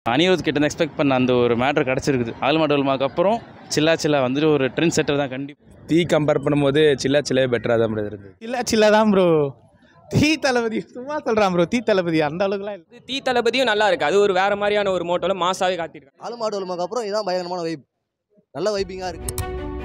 அனிருத் கிட்ட இருந்து எக்ஸ்பெக்ட் பண்ண அந்த ஒரு மேட்ரு கிடச்சிருக்குது ஆல்மா டோல்மாக்கு அப்புறம் சில்லா சில்லா வந்துட்டு ஒரு ட்ரெண்ட் செட்டர் தான் கண்டிப்பாக தீ கம்பேர் பண்ணும்போது சில்லா சில்லாவே பெட்டராக தான் bro இருந்தது இல்லை சில்ல தான் ப்ரோ தீ தளபதி சும்மா சொல்கிறான் ப்ரோ தீ தளபதி அந்த அளவுக்குலாம் இல்லை இது தீ தளபதியும் நல்லா இருக்கு அது ஒரு வேற மாதிரியான ஒரு மோட்டோல மாசாவே காட்டியிருக்காங்க ஆலுமாடு ஒலுமாக்கு அப்புறம் இதான் பயங்கரமான வைப் நல்ல வைப்பிங்காக இருக்குது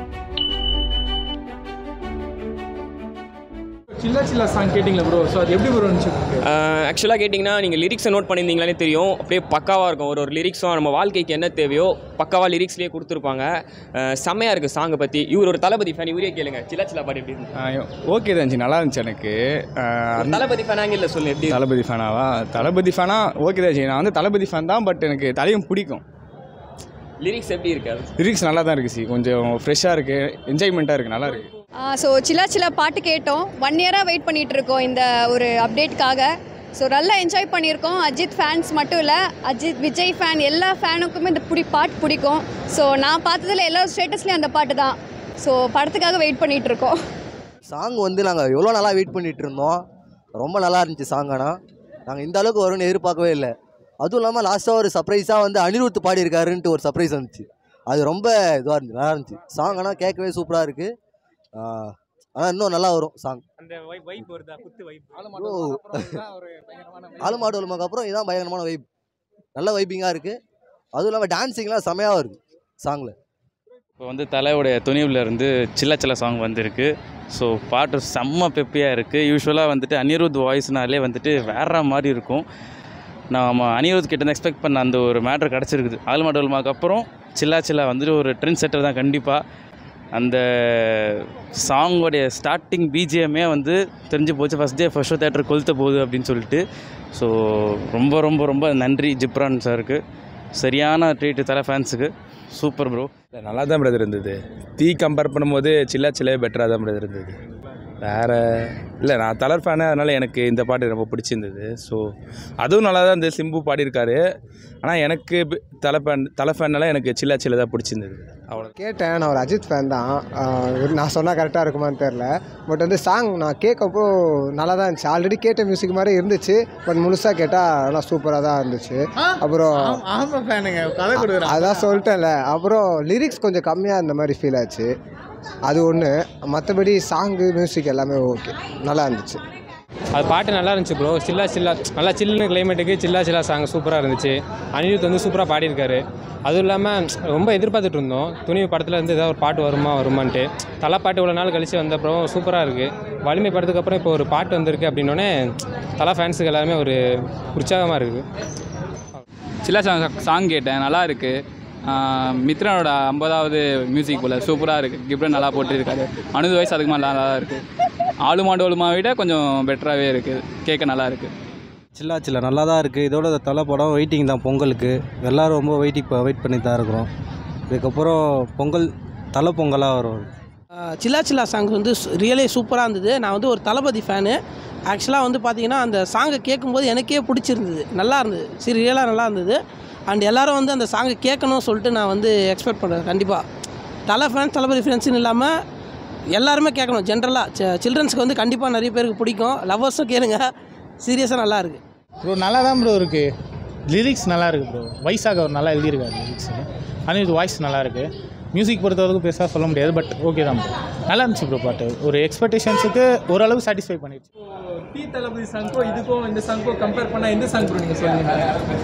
சில்லா சில்லா சாங் கேட்டிங்களா ப்ரோ ஸோ அது எப்படி ப்ரோ இருந்துச்சு உங்களுக்கு? ஆக்சுவலாக கேட்டிங்கன்னா நீங்கள் லிரிக்ஸை நோட் பண்ணியிருந்தீங்களானே தெரியும் அப்படியே பக்காவாக இருக்கும் ஒரு ஒரு லிரிக்ஸும் நம்ம வாழ்க்கைக்கு என்ன தேவையோ பக்காவாக லிரிக்ஸ்லேயே கொடுத்துருப்பாங்க அஹ் செம்மையா இருக்குது சாங்கை பற்றி இவர் ஒரு தளபதி ஃபேன் இவரே கேளுங்க சில்லா சில்லா பாட்டு எப்படி இருந்து ஓகே தான் இருந்துச்சு நல்லா இருந்துச்சு எனக்கு ஆஹ் அந்த தளபதி ஃபேனாங்க இல்லை சொல்லு எப்படி தளபதி ஃபேனாவா தளபதி ஃபேனா ஓகே தான் இருந்துச்சு நான் வந்து தளபதி ஃபேன் தான் பட் எனக்கு தலையும் பிடிக்கும் லிரிக்ஸ் எப்படி இருக்காது லிரிக்ஸ் நல்லா தான் இருக்குது சி கொஞ்சம் ஃப்ரெஷ்ஷாக இருக்குது என்ஜாய்மெண்ட்டாக இருக்குது நல்லா இருக்குது ஸோ சில்லா சில்லா பாட்டு கேட்டோம் ஒன் இயராக வெயிட் பண்ணிட்டு இருக்கோம் இந்த ஒரு அப்டேட்காக ஸோ நல்லா என்ஜாய் பண்ணியிருக்கோம் அஜித் ஃபேன்ஸ் மட்டும் இல்லை அஜித் விஜய் ஃபேன் எல்லா ஃபேனுக்குமே இந்த பிடி பாட்டு பிடிக்கும் ஸோ நான் பார்த்ததுல எல்லா ஸ்டேட்டஸ்லேயும் அந்த பாட்டு தான் ஸோ படத்துக்காக வெயிட் பண்ணிட்டு இருக்கோம் சாங் வந்து நாங்கள் எவ்வளோ நாளாக வெயிட் பண்ணிட்டு இருந்தோம் ரொம்ப நல்லா இருந்துச்சு சாங் ஆனால் நாங்கள் இந்த அளவுக்கு வரும்னு எதிர்பார்க்கவே இல்லை அதுவும் இல்லாமல் லாஸ்ட்டாக ஒரு சர்ப்ரைஸாக வந்து அனிருத் பாடியிருக்காருன்ட்டு ஒரு சர்ப்ரைஸ் வந்துச்சு அது ரொம்ப இதுவாக இருந்துச்சு நல்லா இருந்துச்சு சாங் ஆனால் கேட்கவே சூப்பராக இருக்குது ஆனால் இன்னும் நல்லா வரும் சாங் அந்த வைப் வருதா குத்து வைப் ஆலுமாடு ஒலுமாக்கு அப்புறம் இதான் பயங்கரமான வைப் நல்ல வைப்பிங்காக இருக்குது அதுவும் இல்லாமல் டான்ஸிங்லாம் செமையாக இருக்குது சாங்கில் இப்போ வந்து தலையோடைய துணிவில் இருந்து சில்ல சில்ல சாங் வந்திருக்கு ஸோ பாட்டு செம்ம பெப்பியாக இருக்குது யூஸ்வலாக வந்துட்டு அனிருத் வாய்ஸ்னாலே வந்துட்டு வேற மாதிரி இருக்கும் நம்ம அனிருத் கிட்ட இருந்து எக்ஸ்பெக்ட் பண்ண அந்த ஒரு மேட்ரு கிடச்சிருக்குது ஆல்மா டோல்மாக்கு அப்புறம் சில்லா சில்லா வந்துட்டு ஒரு ட்ரெண்ட் செட்டர் தான் கண்டிப்பாக அந்த சாங்கோடைய ஸ்டார்டிங் பிஜிஎம்மே வந்து தெரிஞ்சு போச்சு first day first show theatre கொளுத்த போகுது அப்படின்னு சொல்லிட்டு ஸோ ரொம்ப ரொம்ப ரொம்ப நன்றி ஜிப்ரான் சாருக்கு சரியான ட்ரீட்டு தலை ஃபேன்ஸுக்கு சூப்பர் ப்ரோ இல்லை நல்லா தான் பிரதர் இருந்தது தீ கம்பேர் பண்ணும்போது சில்லா சில்லாவே பெட்டராக தான் பிரதர் இருந்தது வேறு இல்லை நான் தலர் ஃபேனு அதனால் எனக்கு இந்த பாட்டு ரொம்ப பிடிச்சிருந்தது ஸோ அதுவும் நல்லா தான் இருந்தது சிம்பு பாடியிருக்காரு ஆனால் எனக்கு பி- தலை ஃபேன் தலை ஃபேனால எனக்கு சில்லா சில்லா தான் பிடிச்சிருந்தது அவ்வளோ கேட்டேன் நான் ஒரு அஜித் ஃபேன் தான் ஆஹ் நான் சொன்னால் கரெக்டாக இருக்குமான்னு தெரில பட் வந்து சாங் நான் கேட்கப்போ நல்லா தான் இருந்துச்சு ஆல்ரெடி கேட்ட மியூசிக் மாதிரி இருந்துச்சு பட் முழுசாக கேட்டால் நல்லா சூப்பராக தான் இருந்துச்சு அப்புறம் ஆமாம் ஃபேனுங்க கதை கொடுக்குறான் அதான் சொல்லிட்டேன்ல அப்புறம் லிரிக்ஸ் கொஞ்சம் கம்மியாக இருந்த மாதிரி ஃபீல் ஆச்சு அது ஒன்று மற்றபடி சாங்கு மியூசிக் எல்லாமே ஓகே நல்லா இருந்துச்சு அது பாட்டு நல்லா இருந்துச்சு ப்ரோ சில்லா சில்லா நல்லா சில்லுன்னு கிளைமேட்டுக்கு சில்லா சில்லா சாங் சூப்பராக இருந்துச்சு அனிருத் வந்து சூப்பராக பாடியிருக்காரு அதுவும் இல்லாமல் ரொம்ப எதிர்பார்த்துட்டு இருந்தோம் துணிவு படத்தில் இருந்து ஏதாவது ஒரு பாட்டு வருமா வருமான்ட்டு தலை பாட்டு இவ்வளோ நாள் கழிச்சு வந்த அப்புறம் சூப்பராக இருக்குது வலிமை படத்துக்கு அப்புறம் இப்போ ஒரு பாட்டு வந்திருக்கு அப்படின்னோடனே தலை ஃபேன்ஸுக்கு எல்லாமே ஒரு உற்சாகமாக இருக்குது சில்லா சாங் சாங் கேட்டேன் நல்லா இருக்கு ஆஹ் மித்ரனோட ஐம்பதாவது மியூசிக் போல் சூப்பராக இருக்குது கிப்ரன் நல்லா போட்டிருக்காரு அனுது வயசு அதுக்கு மேலே நல்லா இருக்குது ஆளுமாண்டு ஓலுமா விட கொஞ்சம் பெட்டராகவே இருக்குது கேட்க நல்லா இருக்குது சில்லா சில்லா நல்லா தான் இருக்குது இதோட இந்த தலை படம் வெயிட்டிங் தான் பொங்கலுக்கு எல்லோரும் ரொம்ப வெயிட்டிங் வெயிட் பண்ணி தான் இருக்கிறோம் இதுக்கப்புறம் பொங்கல் தலை பொங்கலாக வரும் சில்லா சில்லா சாங் வந்து ரியலே சூப்பராக இருந்தது நான் வந்து ஒரு தளபதி ஃபேனு ஆக்சுவலாக வந்து பார்த்தீங்கன்னா அந்த சாங்கை கேட்கும்போது எனக்கே பிடிச்சிருந்தது நல்லா இருந்தது சரி ரியலாக நல்லா இருந்தது அண்ட் எல்லாரும் வந்து அந்த சாங்கை கேட்கணும்னு சொல்லிட்டு நான் வந்து எக்ஸ்பெக்ட் பண்ணுறேன் கண்டிப்பாக தலை ஃபேன்ஸ் தளபதி ஃபேன்ஸ்னு இல்லாமல் எல்லாருமே கேட்கணும் ஜென்ரலாக சில்ட்ரன்ஸ்க்கு வந்து கண்டிப்பாக நிறைய பேருக்கு பிடிக்கும் லவ்வர்ஸும் கேளுங்க சீரியஸாக நல்லா இருக்குது ப்ரோ நல்லா தான் ப்ரோ இருக்குது லிரிக்ஸ் நல்லா இருக்குது ப்ரோ வைசாக அவர் நல்லா எழுதியிருக்காரு லிரிக்ஸ் அனிருத் வாய்ஸ் நல்லா இருக்குது மியூசிக் பொறுத்தவரைக்கும் பெருசாக சொல்ல முடியாது பட் ஓகே தான் ப்ரோ நல்லா இருந்துச்சு ப்ரோ பாட்டு ஒரு எக்ஸ்பெக்டேஷன்ஸுக்கு ஓரளவு சாட்டிஸ்ஃபை பண்ணிடுச்சு தீ தளபதி சாங்க்கும் இதுக்கும் இந்த சாங்க்கும் கம்பேர் பண்ணால் எந்த சாங் ப்ரோ நீங்கள் சொல்லுவீங்க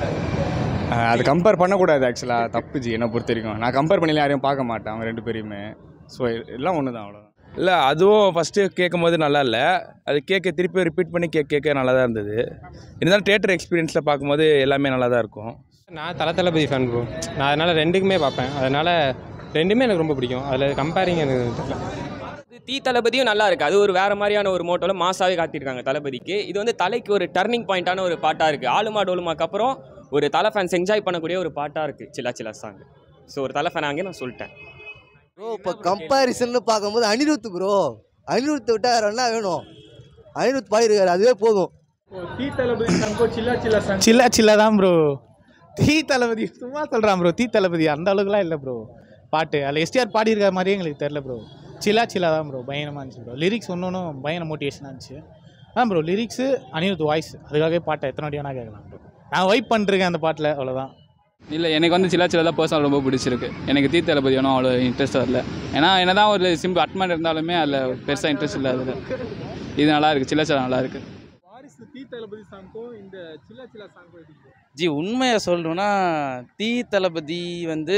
ஆஹ் அது கம்பேர் பண்ணக்கூடாது ஆக்சுவலாக தப்பு ஜி என்னை பொறுத்த வரைக்கும் நான் கம்பேர் பண்ணி யாரையும் பார்க்க மாட்டேன் அவங்க ரெண்டு பேரையுமே ஸோ எல்லாம் ஒன்று தான் அவ்வளோதான் இல்லை அதுவும் ஃபஸ்ட்டு கேட்கும் போது நல்லா இல்லை அது கேட்க திருப்பி ரிப்பீட் பண்ணி கேட்க கேட்க நல்லா தான் இருந்தது இருந்தாலும் தேட்டர் எக்ஸ்பீரியன்ஸில் பார்க்கும்போது எல்லாமே நல்லா தான் இருக்கும் நான் தலை தளபதி ஃபேன் ப்ரோ நான் அதனால் ரெண்டுக்குமே பார்ப்பேன் அதனால் ரெண்டுமே எனக்கு ரொம்ப பிடிக்கும் அதில் கம்பேரிங் எனக்கு தெரியல இது தீ தளபதியும் நல்லா இருக்கு அது ஒரு வேற மாதிரியான ஒரு மோட்டோல மாசாவே காட்டியிருக்காங்க தளபதிக்கு இது வந்து தலைக்கு ஒரு டர்னிங் பாயிண்டான ஒரு பாட்டா இருக்கு ஆளுமா டோலுமாக்கு அப்புறம் ஒரு தலை ஃபேன்ஸ் என்ஜாய் பண்ணக்கூடிய ஒரு பாட்டா இருக்கு சில்லா சில்லா சாங் ஸோ ஒரு தலை ஃபேன் அங்கே நான் சொல்லிட்டேன் ப்ரோ இப்போ கம்பேரிசன்னு பார்க்கும்போது அனிருத் ப்ரோ அனிருத் விட்டா வேறு என்ன வேணும் அனிருத் பாடிருக்காரு அதுவே போதும் தீ தளபதி சாங்க்கும் சில்லா சில்லா சாங் சில்லா சில்லா தான் ப்ரோ தீ தளபதி சும்மா சொல்கிறான் ப்ரோ தீ தளபதி அந்த அளவுக்குலாம் இல்லை ப்ரோ பாட்டு அதில் எஸ்டிஆர் பாடியிருக்க மாதிரியே எங்களுக்கு தெரில ப்ரோ சில்லா சில்லா தான் ப்ரோ பயங்கரமாக இருந்துச்சு ப்ரோ லிரிக்ஸ் ஒன்று பயங்கர மோட்டிவேஷனாக இருந்துச்சு ஆ ப்ரோ லிரிக்ஸு அனிருத் வாய்ஸ் அதுக்காகவே பாட்டை எத்தனை வாட்டி வேணால் கேட்கலாம் ப்ரோ நான் வைப் பண்ணிருக்கேன் அந்த பாட்டில் அவ்வளோதான் இல்லை எனக்கு வந்து சில்லா சில்லா தான் பர்சனல் ரொம்ப பிடிச்சிருக்கு எனக்கு தீ தளபதி ஒன்றும் அவ்வளோ இன்ட்ரெஸ்ட் வரல ஏன்னா என்ன தான் ஒரு சிம்பிள் அட்மெண்ட் இருந்தாலுமே அதில் பெருசாக இன்ட்ரெஸ்ட் இல்லை அதில் இது நல்லா இருக்குது சில்லா சில்லா நல்லா இருக்குது வாரிசு தீ தளபதி சாங்க்கும் இந்த சில்லா சில்லா சாங்க்கும் எப்படி bro? ஜி உண்மையை சொல்லணும்னா தீ தளபதி வந்து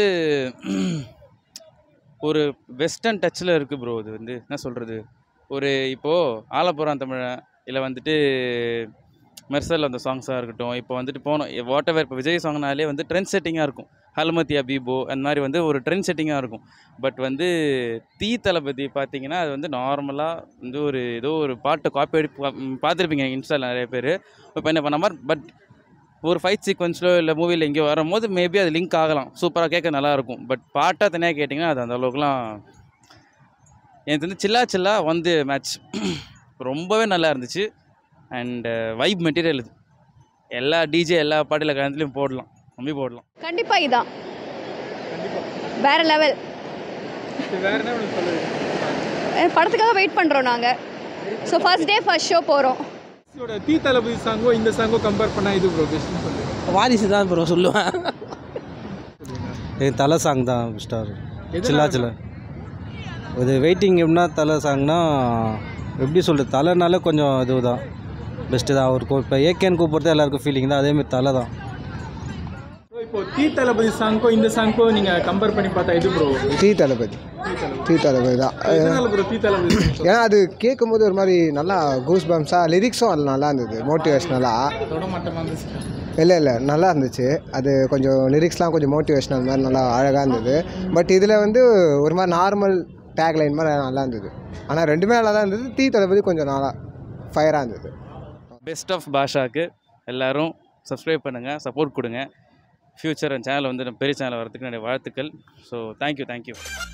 ஒரு வெஸ்டர்ன் டச்சில் இருக்குது ப்ரோ இது வந்து என்ன சொல்கிறது ஒரு இப்போது ஆலப்புறம் தமிழன் இல்லை வந்துட்டு மெர்சல் அந்த சாங்ஸாக இருக்கட்டும் இப்போ வந்துட்டு போனோம் வாட் எவர் இப்போ விஜய் சாங்னாலே வந்து ட்ரெண்ட் செட்டிங்காக இருக்கும் ஹல்மத்தியா பீபோ அந்த மாதிரி வந்து ஒரு ட்ரெண்ட் செட்டிங்காக இருக்கும் பட் வந்து தீ தளபதி பார்த்தீங்கன்னா அது வந்து நார்மலாக வந்து ஒரு ஏதோ ஒரு பாட்டை காப்பி அடி பார்த்துருப்பீங்க இன்ஸ்டாவில் நிறைய பேர் இப்போ என்ன பண்ண மாதிரி பட் ஒரு ஃபைட் சீக்வன்ஸ்லோ இல்லை மூவியில் எங்கேயோ வரும்போது மேபி அது லிங்க் ஆகலாம் சூப்பராக கேட்க நல்லாயிருக்கும் பட் பாட்டாக தனியாக கேட்டிங்கன்னா அது அந்த அளவுக்குலாம் எனக்கு வந்து சில்லா சில்லா வந்து மேட்ச் ரொம்பவே நல்லா இருந்துச்சு அண்டு வைப் மெட்டீரியல் இது எல்லா டிஜே எல்லா பாட்டில் கலந்துலையும் போடலாம் நம்பி போடலாம் கண்டிப்பாக இதான் வேற லெவல் சரி, வேற என்ன உங்களுக்கு சொல்லுவீங்க படத்துக்காக வெயிட் பண்ணுறோம் நாங்கள் so first day first show போகிறோம் வாரிசோட தீ தளபதி சாங்கோ இந்த சாங்கோ கம்பேர் பண்ணா இது ப்ரோ பெஸ்ட்னு சொல்லுங்க வாரிசு தான் ப்ரோ சொல்லுவேன் இது தலை சாங் தான் ஸ்டார் எதனால சில்லா சில்லா இது வெயிட்டிங் எப்படின்னா தலை சாங்னா எப்படி சொல்கிறது தலைனால கொஞ்சம் இதுதான் பெஸ்ட்டு தான் அவருக்கு இப்போ ஏகேன்னு கூப்பிட்றது எல்லாருக்கும் ஃபீலிங் தான் அதேமாதிரி தலை தான் So, இப்போ தீ தளபதி சாங்கோ இந்த சாங்கோ நீங்க கம்பேர் பண்ணி பார்த்தா இது ப்ரோ தீ தளபதி தீ தளபதி தான் எதனால ப்ரோ தீ தளபதி song சொல்றீங்க? ஏன்னா அது கேட்கும்போது ஒரு மாதிரி நல்லா கூஸ் பம்ஸாக லிரிக்ஸும் அது நல்லா இருந்தது மோட்டிவேஷ்னலாக தொட மாட்டமாக இருந்துச்சு இல்லை இல்லை நல்லா இருந்துச்சு அது கொஞ்சம் லிரிக்ஸ்லாம் கொஞ்சம் மோட்டிவேஷனல் மாதிரி நல்லா அழகாக இருந்தது பட் இதில் வந்து ஒரு மாதிரி நார்மல் டேக்லைன் மாதிரி நல்லா இருந்தது ஆனால் ரெண்டுமே நல்லா தான் இருந்தது தீ தளபதி கொஞ்சம் நல்லா ஃபயராக இருந்தது பெஸ்ட் ஆஃப் பாஷாக்கு எல்லாரும் சப்ஸ்கிரைப் பண்ணுங்கள் சப்போர்ட் கொடுங்க ஃப்யூச்சர் சேனல் வந்து பெரிய சேனல் வரதுக்கு என்னுடைய வாழ்த்துக்கள் ஸோ தேங்க்யூ தேங்க்யூ